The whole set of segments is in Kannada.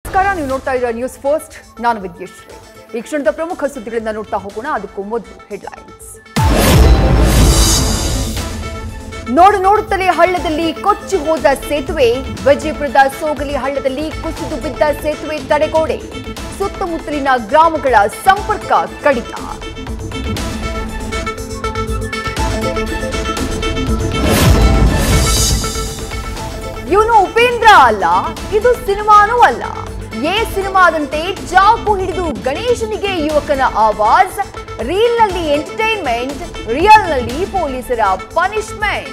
ನಮಸ್ಕಾರ ನೀವು ನೋಡ್ತಾ ಇರೋ ನ್ಯೂಸ್ ಫಸ್ಟ್ ನಾನು ವಿದ್ಯಶ್ರೀ ಈ ಕ್ಷಣದ ಪ್ರಮುಖ ಸುದ್ದಿಗಳನ್ನ ನೋಡ್ತಾ ಹೋಗೋಣ ಅದಕ್ಕೂ ಮೊದಲು ಹೆಡ್ಲೈನ್ಸ್ ನೋಡು ನೋಡುತ್ತಲೇ ಹಳ್ಳದಲ್ಲಿ ಕೊಚ್ಚಿ ಹೋದ ಸೇತುವೆ ವಿಜಯಪುರದ ಸೋಗಲಿ ಹಳ್ಳದಲ್ಲಿ ಕುಸಿದು ಬಿದ್ದ ಸೇತುವೆ ತಡೆಗೋಡೆ ಸುತ್ತಮುತ್ತಲಿನ ಗ್ರಾಮಗಳ ಸಂಪರ್ಕ ಕಡಿತ ಇವನು ಉಪೇಂದ್ರ ಅಲ್ಲ ಇದು ಸಿನಿಮಾನೂ ಅಲ್ಲ ಎ ಸಿನಿಮಾದಂತೆ ಚಾಕು ಹಿಡಿದು ಗಣೇಶನಿಗೆ ಯುವಕನ ಆವಾಜ್ ರೀಲ್ ನಲ್ಲಿ ಎಂಟರ್ಟೈನ್ಮೆಂಟ್ ರಿಯಲ್ ನಲ್ಲಿ ಪೊಲೀಸರ ಪನಿಷ್ಮೆಂಟ್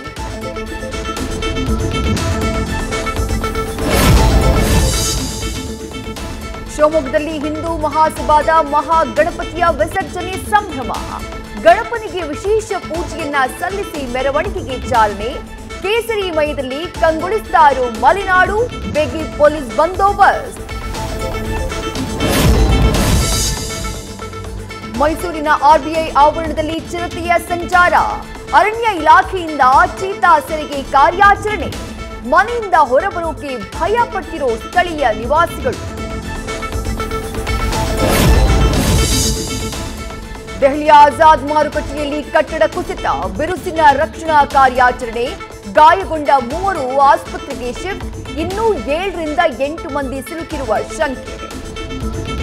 ಶಿವಮೊಗ್ಗದಲ್ಲಿ ಹಿಂದೂ ಮಹಾಸಭಾದ ಮಹಾ ಗಣಪತಿಯ ವಿಸರ್ಜನೆ ಸಂಭ್ರಮ ಗಣಪನಿಗೆ ವಿಶೇಷ ಪೂಜೆಯನ್ನ ಸಲ್ಲಿಸಿ ಮೆರವಣಿಗೆಗೆ ಚಾಲನೆ ಕೇಸರಿ ಮಯದಲ್ಲಿ ಕಂಗೊಳಿಸ್ತಾರು ಮಲೆನಾಡು ಬೆಗಿ ಪೊಲೀಸ್ ಬಂದೋಬಸ್ತ್ ಮೈಸೂರಿನ ಆರ್ಬಿಐ ಆವರಣದಲ್ಲಿ ಚಿರತೆಯ ಸಂಚಾರ ಅರಣ್ಯ ಇಲಾಖೆಯಿಂದ ಚೀತಾ ಸೆರೆಗೆ ಕಾರ್ಯಾಚರಣೆ ಮನೆಯಿಂದ ಹೊರಬರೋಕೆ ಭಯ ಪಟ್ಟಿರೋ ಸ್ಥಳೀಯ ನಿವಾಸಿಗಳು ದೆಹಲಿಯ ಆಜಾದ್ ಮಾರುಕಟ್ಟೆಯಲ್ಲಿ ಕಟ್ಟಡ ಕುಸಿತ ಬಿರುಸಿನ ರಕ್ಷಣಾ ಕಾರ್ಯಾಚರಣೆ ಗಾಯಗೊಂಡ ಮೂವರು ಆಸ್ಪತ್ರೆಗೆ ಶಿಫ್ಟ್ ಇನ್ನೂ ಏಳರಿಂದ ಎಂಟು ಮಂದಿ ಸಿಲುಕಿರುವ ಶಂಕೆ